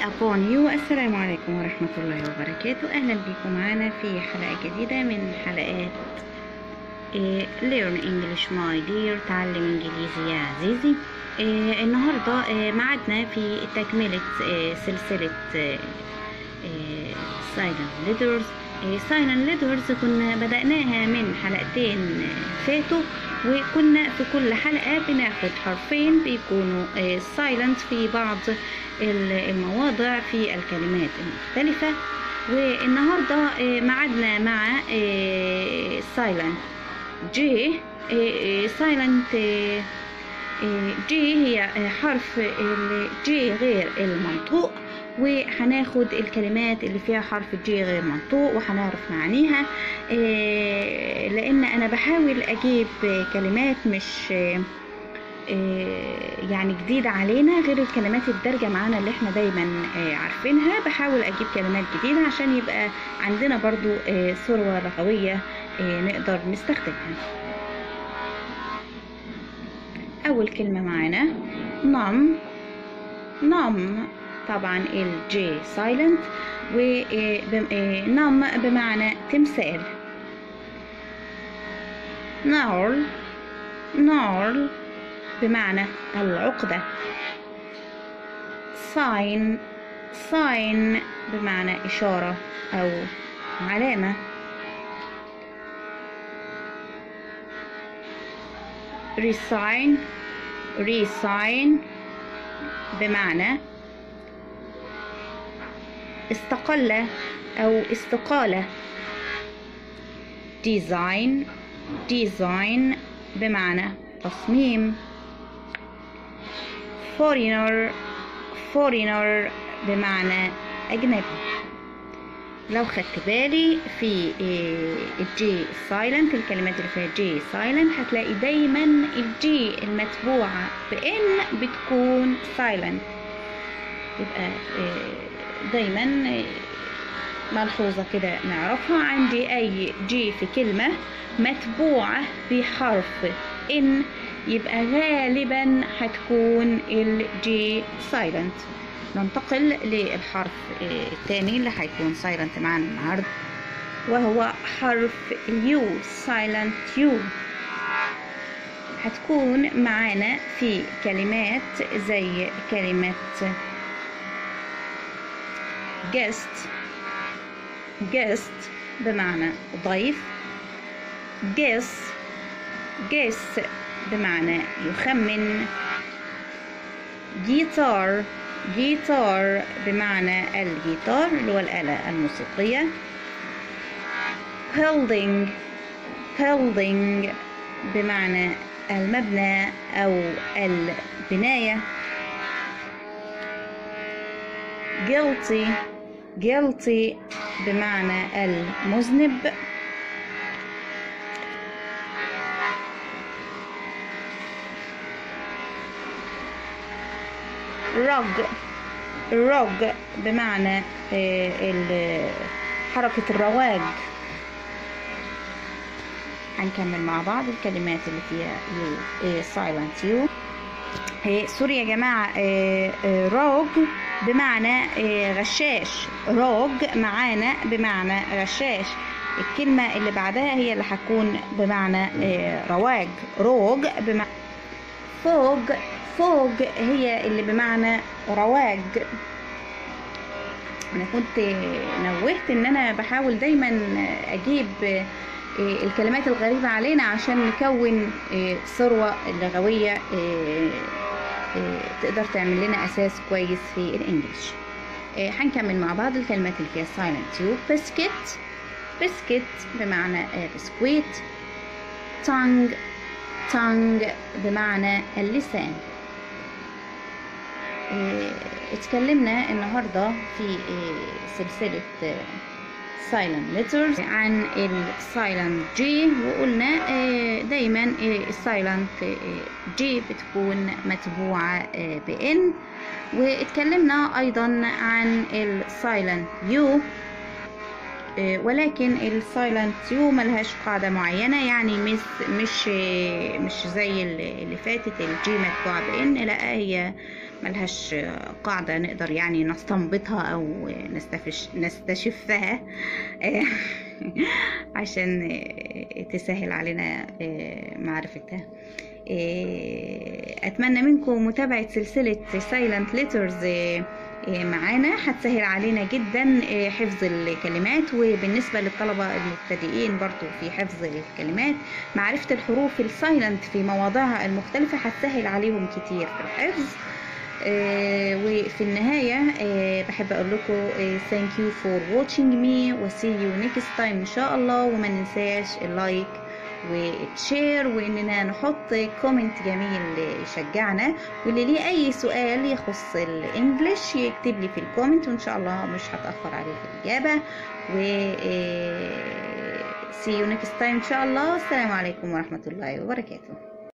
upon you السلام عليكم ورحمة الله وبركاته أهلا بكم معنا في حلقة جديدة من حلقات إيه، Learn English My Dear تعلم إنجليزي يا عزيزي إيه، النهاردة إيه، معادنا في تكملة إيه، سلسلة إيه، إيه، Silent Letters إيه، Silent Letters كنا بدأناها من حلقتين آه، فاتوا وكنا في كل حلقة بناخد حرفين بيكونوا آه، silent في بعض ال- المواضع في الكلمات المختلفة والنهاردة آه، معادنا مع آه، silent J آه، آه، silent آه، آه، J هي آه، حرف ال J غير المنطوق وهناخد الكلمات اللي فيها حرف الجي غير منطوق وهنعرف معانيها آه، لان انا بحاول اجيب آه، كلمات مش آه، آه، يعني جديدة علينا غير الكلمات الدارجة معانا اللي احنا دايما آه، عارفينها بحاول اجيب كلمات جديدة عشان يبقى عندنا برضو آه، ثروة لغوية آه، نقدر نستخدمها اول كلمة معانا نم نم طبعا الجي سايلنت ونم بمعنى تمثال نار نار بمعنى العقدة sign sign بمعنى إشارة أو علامة resign resign بمعنى استقل أو استقالة design design بمعنى تصميم foreigner foreigner بمعنى أجنبي لو خدت بالي في الجي سايلنت الكلمات اللي فيها جي سايلنت هتلاقي دايما الجي المتبوعة بإن بتكون سايلنت يبقى آه، دايما آه، ملحوظة كده نعرفها عندي أي جي في كلمة متبوعة بحرف إن يبقى غالبا هتكون الجي سايلنت ننتقل للحرف آه، الثاني اللي هيكون سايلنت معانا النهارده وهو حرف اليو سايلنت يو هتكون معانا في كلمات زي كلمة guest guest بمعنى ضيف guess guess بمعنى يخمن جيتار جيتار بمعنى الجيتار اللي هو الآلة الموسيقية building building بمعنى المبنى أو البناية guilty guilty بمعنى المذنب rug rug بمعنى آه، ال- حركة الرواج هنكمل مع بعض الكلمات اللي فيها يو سايلنت يو سوري يا جماعة آه، آه، روج بمعنى آه، غشاش روج معانا بمعنى غشاش الكلمة اللي بعدها هي اللي هتكون بمعنى آه، رواج روج بمعنى فوق فوق هي اللي بمعنى رواج انا كنت نوهت ان انا بحاول دايما اجيب الكلمات الغريبة علينا عشان نكون ثروة لغوية تقدر تعمل لنا اساس كويس في الانجليش هنكمل مع بعض الكلمات اللي فيها silent يو بسكت بسكت بمعنى بسكويت tongue tongue بمعنى اللسان آه، اتكلمنا النهاردة في آه، سلسلة آه، silent letters عن ال silent G وقلنا آه، دايما آه، ال silent آه، G بتكون متبوعة آه، ب N واتكلمنا أيضا عن ال silent U آه، ولكن السايلنت يو ملهاش قاعدة معينة يعني مش مش آه، مش زي اللي اللي فاتت الجي متبوعة بإن لا هي ملهاش قاعدة نقدر يعني نستنبطها أو نستفش نستشفها عشان تسهل علينا معرفتها أتمنى منكم متابعة سلسلة Silent Letters معانا هتسهل علينا جدا حفظ الكلمات وبالنسبة للطلبة المبتدئين برضو في حفظ الكلمات معرفة الحروف السايلنت في مواضعها المختلفة هتسهل عليهم كتير في الحفظ وفي النهاية بحب أقول لكم thank you for watching me و see you next time إن شاء الله وما ننساش اللايك وتشير واننا نحط كومنت جميل يشجعنا واللي ليه اي سؤال يخص الانجليش يكتب لي في الكومنت وان شاء الله مش هتاخر عليه في الاجابه و see you next time ان شاء الله السلام عليكم ورحمه الله وبركاته